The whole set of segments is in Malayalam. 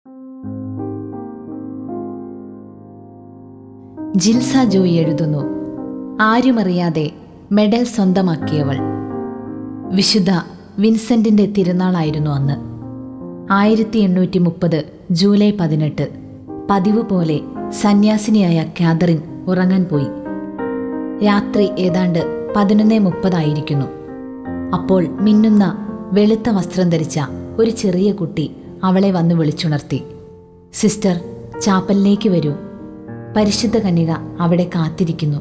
ജിൽസ ജോയി എഴുതുന്നു ആരുമറിയാതെ മെഡൽ സ്വന്തമാക്കിയവൾ വിശുദ്ധ വിൻസെന്റിന്റെ തിരുനാളായിരുന്നു അന്ന് ആയിരത്തി എണ്ണൂറ്റി മുപ്പത് ജൂലൈ പതിനെട്ട് പതിവ് പോലെ സന്യാസിനിയായ കാതറിൻ ഉറങ്ങാൻ പോയി രാത്രി ഏതാണ്ട് പതിനൊന്ന് മുപ്പതായിരിക്കുന്നു അപ്പോൾ മിന്നുന്ന വെളുത്ത വസ്ത്രം ധരിച്ച ഒരു ചെറിയ കുട്ടി അവളെ വന്ന് വിളിച്ചുണർത്തി സിസ്റ്റർ ചാപ്പലിലേക്ക് വരൂ പരിശുദ്ധ കന്യക അവിടെ കാത്തിരിക്കുന്നു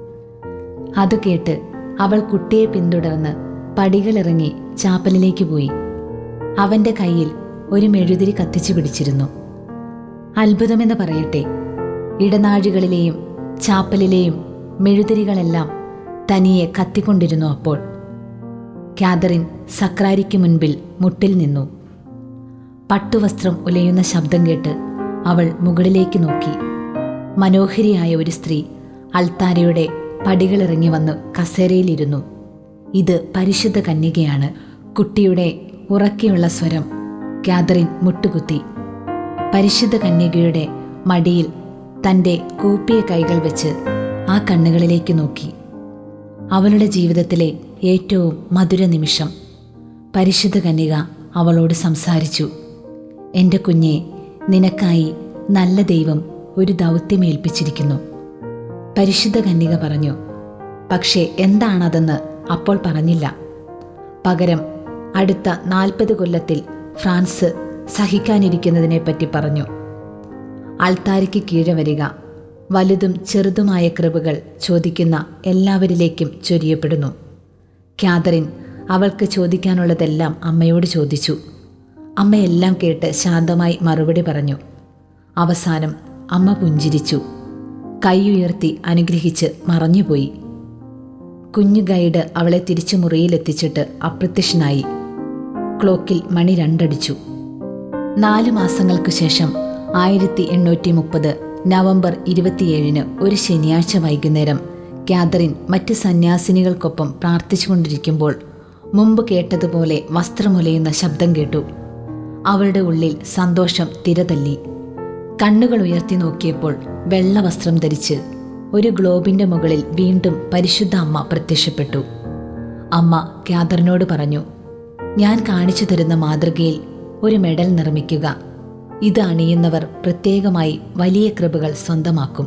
അത് കേട്ട് അവൾ കുട്ടിയെ പിന്തുടർന്ന് പടികളിറങ്ങി ചാപ്പലിലേക്ക് പോയി അവന്റെ കയ്യിൽ ഒരു മെഴുതിരി കത്തിച്ചു പിടിച്ചിരുന്നു അത്ഭുതമെന്ന് പറയട്ടെ ഇടനാഴികളിലെയും ചാപ്പലിലെയും മെഴുതിരികളെല്ലാം തനിയെ കത്തിക്കൊണ്ടിരുന്നു അപ്പോൾ കാതറിൻ സക്രാരിക്ക് മുൻപിൽ മുട്ടിൽ നിന്നു പട്ടുവസ്ത്രം ഉലയുന്ന ശബ്ദം കേട്ട് അവൾ മുകളിലേക്ക് നോക്കി മനോഹരിയായ ഒരു സ്ത്രീ അൾത്താരയുടെ പടികളിറങ്ങി വന്ന് കസേരയിലിരുന്നു ഇത് പരിശുദ്ധ കന്യകയാണ് കുട്ടിയുടെ ഉറക്കെയുള്ള സ്വരം കാതറിൻ മുട്ടുകുത്തി പരിശുദ്ധ കന്യകയുടെ മടിയിൽ തൻ്റെ കൂപ്പിയ കൈകൾ വെച്ച് ആ കണ്ണുകളിലേക്ക് നോക്കി അവളുടെ ജീവിതത്തിലെ ഏറ്റവും മധുര നിമിഷം പരിശുദ്ധ കന്യക അവളോട് സംസാരിച്ചു എൻ്റെ കുഞ്ഞെ നിനക്കായി നല്ല ദൈവം ഒരു ദൗത്യമേൽപ്പിച്ചിരിക്കുന്നു പരിശുദ്ധ കന്യക പറഞ്ഞു പക്ഷേ എന്താണതെന്ന് അപ്പോൾ പറഞ്ഞില്ല പകരം അടുത്ത നാൽപ്പത് കൊല്ലത്തിൽ ഫ്രാൻസ് സഹിക്കാനിരിക്കുന്നതിനെപ്പറ്റി പറഞ്ഞു ആൾത്താരയ്ക്ക് കീഴെ വരിക വലുതും ചെറുതുമായ കൃപകൾ ചോദിക്കുന്ന എല്ലാവരിലേക്കും ചൊരിയപ്പെടുന്നു കാതറിൻ അവൾക്ക് ചോദിക്കാനുള്ളതെല്ലാം അമ്മയോട് ചോദിച്ചു അമ്മയെല്ലാം കേട്ട് ശാന്തമായി മറുപടി പറഞ്ഞു അവസാനം അമ്മ പുഞ്ചിരിച്ചു കൈയുയർത്തി അനുഗ്രഹിച്ച് മറഞ്ഞുപോയി കുഞ്ഞു ഗൈഡ് അവളെ തിരിച്ചു മുറിയിലെത്തിച്ചിട്ട് അപ്രത്യക്ഷനായി ക്ലോക്കിൽ മണി രണ്ടടിച്ചു നാല് മാസങ്ങൾക്കു ശേഷം ആയിരത്തി എണ്ണൂറ്റി മുപ്പത് നവംബർ ഇരുപത്തിയേഴിന് ഒരു ശനിയാഴ്ച വൈകുന്നേരം കാതറിൻ മറ്റ് സന്യാസിനികൾക്കൊപ്പം പ്രാർത്ഥിച്ചുകൊണ്ടിരിക്കുമ്പോൾ മുമ്പ് കേട്ടതുപോലെ വസ്ത്രമുലയുന്ന ശബ്ദം കേട്ടു അവളുടെ ഉള്ളിൽ സന്തോഷം തിരതല്ലി കണ്ണുകൾ ഉയർത്തി നോക്കിയപ്പോൾ വെള്ള വസ്ത്രം ധരിച്ച് ഒരു ഗ്ലോബിന്റെ മുകളിൽ വീണ്ടും പരിശുദ്ധ അമ്മ പ്രത്യക്ഷപ്പെട്ടു അമ്മ കാതറിനോട് പറഞ്ഞു ഞാൻ കാണിച്ചു തരുന്ന മാതൃകയിൽ ഒരു മെഡൽ നിർമ്മിക്കുക ഇത് അണിയുന്നവർ പ്രത്യേകമായി വലിയ കൃപകൾ സ്വന്തമാക്കും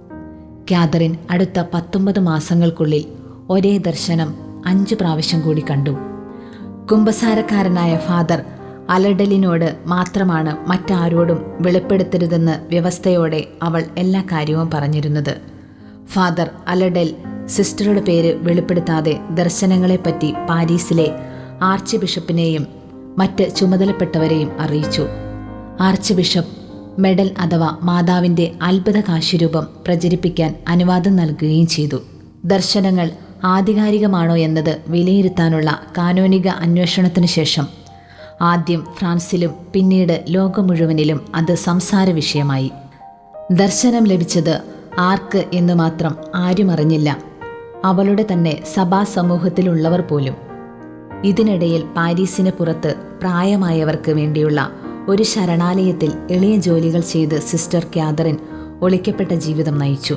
കാതറിൻ അടുത്ത പത്തൊമ്പത് മാസങ്ങൾക്കുള്ളിൽ ഒരേ ദർശനം അഞ്ചു പ്രാവശ്യം കൂടി കണ്ടു കുമ്പസാരക്കാരനായ ഫാദർ അലഡലിനോട് മാത്രമാണ് മറ്റാരോടും വെളിപ്പെടുത്തരുതെന്ന് വ്യവസ്ഥയോടെ അവൾ എല്ലാ കാര്യവും പറഞ്ഞിരുന്നത് ഫാദർ അലഡൽ സിസ്റ്ററുടെ പേര് വെളിപ്പെടുത്താതെ ദർശനങ്ങളെപ്പറ്റി പാരീസിലെ ആർച്ച് ബിഷപ്പിനെയും മറ്റ് ചുമതലപ്പെട്ടവരെയും അറിയിച്ചു ആർച്ച് ബിഷപ്പ് മെഡൽ അഥവാ മാതാവിൻ്റെ അത്ഭുത കാശുരൂപം പ്രചരിപ്പിക്കാൻ അനുവാദം നൽകുകയും ചെയ്തു ദർശനങ്ങൾ ആധികാരികമാണോ എന്നത് വിലയിരുത്താനുള്ള കാനോനിക അന്വേഷണത്തിനു ശേഷം ആദ്യം ഫ്രാൻസിലും പിന്നീട് ലോകം മുഴുവനിലും അത് സംസാര വിഷയമായി ദർശനം ലഭിച്ചത് ആർക്ക് എന്ന് മാത്രം ആരും അറിഞ്ഞില്ല അവളുടെ തന്നെ സഭാ സമൂഹത്തിലുള്ളവർ പോലും ഇതിനിടയിൽ പാരീസിന് പുറത്ത് പ്രായമായവർക്ക് വേണ്ടിയുള്ള ഒരു ശരണാലയത്തിൽ എളിയ ജോലികൾ ചെയ്ത് സിസ്റ്റർ കാതറിൻ ഒളിക്കപ്പെട്ട ജീവിതം നയിച്ചു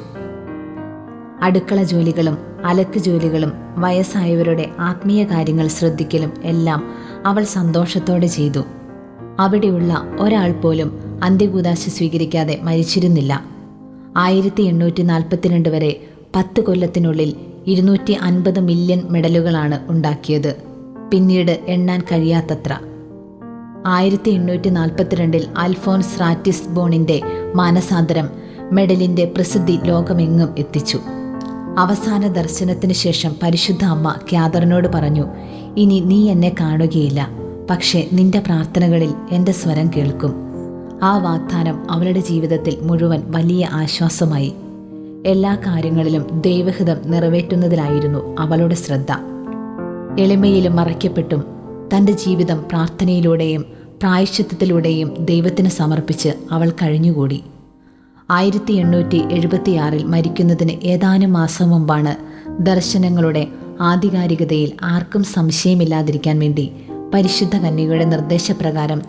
അടുക്കള ജോലികളും അലക്ക് ജോലികളും വയസ്സായവരുടെ ആത്മീയ കാര്യങ്ങൾ ശ്രദ്ധിക്കലും എല്ലാം അവൾ സന്തോഷത്തോടെ ചെയ്തു അവിടെയുള്ള ഒരാൾ പോലും അന്ത്യകൂദാശ സ്വീകരിക്കാതെ മരിച്ചിരുന്നില്ല ആയിരത്തി എണ്ണൂറ്റി നാൽപ്പത്തിരണ്ട് വരെ പത്ത് കൊല്ലത്തിനുള്ളിൽ ഇരുന്നൂറ്റി അൻപത് മില്യൺ മെഡലുകളാണ് ഉണ്ടാക്കിയത് പിന്നീട് എണ്ണാൻ കഴിയാത്തത്ര ആയിരത്തി എണ്ണൂറ്റി നാൽപ്പത്തിരണ്ടിൽ അൽഫോൻസ് റാറ്റിസ് ബോണിന്റെ മാനസാന്തരം മെഡലിന്റെ പ്രസിദ്ധി ലോകമെങ്ങും എത്തിച്ചു അവസാന ദർശനത്തിന് ശേഷം പരിശുദ്ധ അമ്മ ക്യാദറിനോട് പറഞ്ഞു ഇനി നീ എന്നെ കാണുകയില്ല പക്ഷേ നിന്റെ പ്രാർത്ഥനകളിൽ എൻ്റെ സ്വരം കേൾക്കും ആ വാഗ്ദാനം അവളുടെ ജീവിതത്തിൽ മുഴുവൻ വലിയ ആശ്വാസമായി എല്ലാ കാര്യങ്ങളിലും ദൈവഹിതം നിറവേറ്റുന്നതിലായിരുന്നു അവളുടെ ശ്രദ്ധ എളിമയിലും മറയ്ക്കപ്പെട്ടും തൻ്റെ ജീവിതം പ്രാർത്ഥനയിലൂടെയും പ്രായശ്ചിത്തത്തിലൂടെയും ദൈവത്തിന് സമർപ്പിച്ച് അവൾ കഴിഞ്ഞുകൂടി ആയിരത്തി എണ്ണൂറ്റി എഴുപത്തിയാറിൽ മരിക്കുന്നതിന് ഏതാനും മാസം മുമ്പാണ് ദർശനങ്ങളുടെ ആധികാരികതയിൽ ആർക്കും സംശയമില്ലാതിരിക്കാൻ വേണ്ടി പരിശുദ്ധ കന്യകയുടെ നിർദ്ദേശപ്രകാരം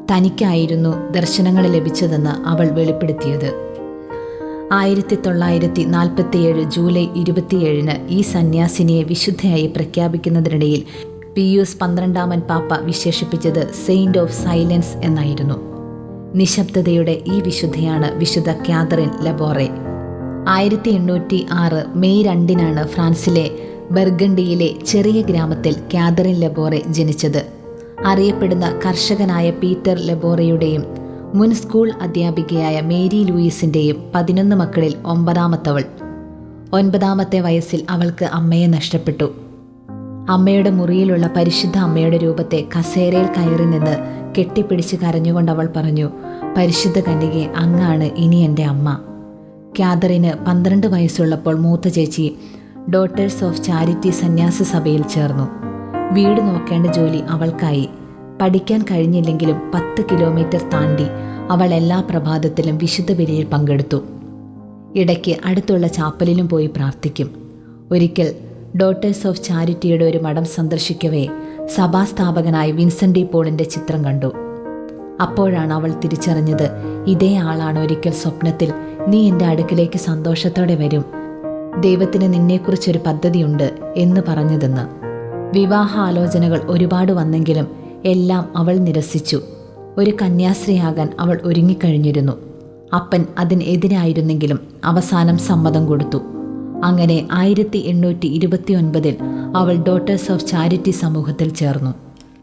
തനിക്കായിരുന്നു ദർശനങ്ങൾ ലഭിച്ചതെന്ന് അവൾ വെളിപ്പെടുത്തിയത് ആയിരത്തി തൊള്ളായിരത്തി നാൽപ്പത്തിയേഴ് ജൂലൈ ഇരുപത്തിയേഴിന് ഈ സന്യാസിനിയെ വിശുദ്ധയായി പ്രഖ്യാപിക്കുന്നതിനിടയിൽ പിയൂസ് പന്ത്രണ്ടാമൻ പാപ്പ വിശേഷിപ്പിച്ചത് സെയിന്റ് ഓഫ് സൈലൻസ് എന്നായിരുന്നു നിശബ്ദതയുടെ ഈ വിശുദ്ധയാണ് വിശുദ്ധ കാതറിൻ ലബോറെ ആയിരത്തി എണ്ണൂറ്റി ആറ് മെയ് രണ്ടിനാണ് ഫ്രാൻസിലെ ബർഗണ്ടിയിലെ ചെറിയ ഗ്രാമത്തിൽ കാതറിൻ ലബോറെ ജനിച്ചത് അറിയപ്പെടുന്ന കർഷകനായ പീറ്റർ ലബോറയുടെയും മുൻ സ്കൂൾ അധ്യാപികയായ മേരി ലൂയിസിൻ്റെയും പതിനൊന്ന് മക്കളിൽ ഒമ്പതാമത്തവൾ ഒൻപതാമത്തെ വയസ്സിൽ അവൾക്ക് അമ്മയെ നഷ്ടപ്പെട്ടു അമ്മയുടെ മുറിയിലുള്ള പരിശുദ്ധ അമ്മയുടെ രൂപത്തെ കസേരയിൽ കയറി നിന്ന് കെട്ടിപ്പിടിച്ച് കരഞ്ഞുകൊണ്ട് അവൾ പറഞ്ഞു പരിശുദ്ധ കന്യകെ അങ്ങാണ് ഇനി എൻ്റെ അമ്മ ക്യാദറിന് പന്ത്രണ്ട് വയസ്സുള്ളപ്പോൾ മൂത്ത ചേച്ചി ഡോട്ടേഴ്സ് ഓഫ് ചാരിറ്റി സന്യാസ സഭയിൽ ചേർന്നു വീട് നോക്കേണ്ട ജോലി അവൾക്കായി പഠിക്കാൻ കഴിഞ്ഞില്ലെങ്കിലും പത്ത് കിലോമീറ്റർ താണ്ടി അവൾ എല്ലാ പ്രഭാതത്തിലും വിശുദ്ധ ബലിയിൽ പങ്കെടുത്തു ഇടയ്ക്ക് അടുത്തുള്ള ചാപ്പലിലും പോയി പ്രാർത്ഥിക്കും ഒരിക്കൽ ഡോട്ടേഴ്സ് ഓഫ് ചാരിറ്റിയുടെ ഒരു മഠം സന്ദർശിക്കവേ സഭാസ്ഥാപകനായ വിൻസെൻ്റ് ഡി പോളിൻ്റെ ചിത്രം കണ്ടു അപ്പോഴാണ് അവൾ തിരിച്ചറിഞ്ഞത് ഇതേ ആളാണ് ഒരിക്കൽ സ്വപ്നത്തിൽ നീ എൻ്റെ അടുക്കിലേക്ക് സന്തോഷത്തോടെ വരും ദൈവത്തിന് നിന്നെക്കുറിച്ചൊരു പദ്ധതിയുണ്ട് എന്ന് പറഞ്ഞതെന്ന് വിവാഹ ആലോചനകൾ ഒരുപാട് വന്നെങ്കിലും എല്ലാം അവൾ നിരസിച്ചു ഒരു കന്യാസ്ത്രീയാകാൻ അവൾ ഒരുങ്ങിക്കഴിഞ്ഞിരുന്നു അപ്പൻ അതിനെതിരായിരുന്നെങ്കിലും അവസാനം സമ്മതം കൊടുത്തു അങ്ങനെ ആയിരത്തി എണ്ണൂറ്റി ഇരുപത്തി ഒൻപതിൽ അവൾ ഡോട്ടേഴ്സ് ഓഫ് ചാരിറ്റി സമൂഹത്തിൽ ചേർന്നു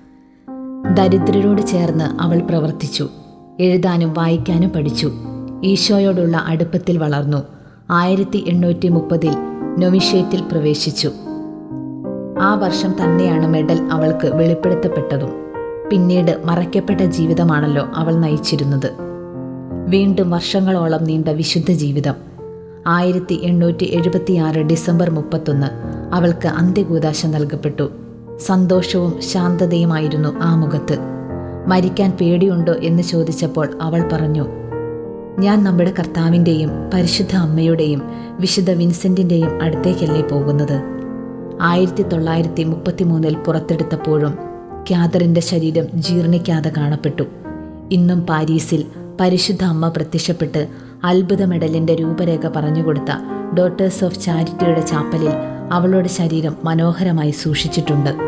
ദരിദ്രരോട് ചേർന്ന് അവൾ പ്രവർത്തിച്ചു എഴുതാനും വായിക്കാനും പഠിച്ചു ഈശോയോടുള്ള അടുപ്പത്തിൽ വളർന്നു ആയിരത്തി എണ്ണൂറ്റി മുപ്പതിൽ നൊവിഷേറ്റിൽ പ്രവേശിച്ചു ആ വർഷം തന്നെയാണ് മെഡൽ അവൾക്ക് വെളിപ്പെടുത്തപ്പെട്ടതും പിന്നീട് മറയ്ക്കപ്പെട്ട ജീവിതമാണല്ലോ അവൾ നയിച്ചിരുന്നത് വീണ്ടും വർഷങ്ങളോളം നീണ്ട വിശുദ്ധ ജീവിതം ആയിരത്തി എണ്ണൂറ്റി എഴുപത്തിയാറ് ഡിസംബർ മുപ്പത്തൊന്ന് അവൾക്ക് അന്ത്യകൂതാശ നൽകപ്പെട്ടു സന്തോഷവും ശാന്തതയുമായിരുന്നു ആ മുഖത്ത് മരിക്കാൻ പേടിയുണ്ടോ എന്ന് ചോദിച്ചപ്പോൾ അവൾ പറഞ്ഞു ഞാൻ നമ്മുടെ കർത്താവിൻ്റെയും പരിശുദ്ധ അമ്മയുടെയും വിശുദ്ധ വിൻസെൻറ്റിൻ്റെയും അടുത്തേക്കല്ലേ പോകുന്നത് ആയിരത്തി തൊള്ളായിരത്തി മുപ്പത്തിമൂന്നിൽ പുറത്തെടുത്തപ്പോഴും ക്യാദറിൻ്റെ ശരീരം ജീർണിക്കാതെ കാണപ്പെട്ടു ഇന്നും പാരീസിൽ പരിശുദ്ധ അമ്മ പ്രത്യക്ഷപ്പെട്ട് അത്ഭുത മെഡലിൻ്റെ രൂപരേഖ പറഞ്ഞുകൊടുത്ത ഡോട്ടേഴ്സ് ഓഫ് ചാരിറ്റിയുടെ ചാപ്പലിൽ അവളുടെ ശരീരം മനോഹരമായി സൂക്ഷിച്ചിട്ടുണ്ട്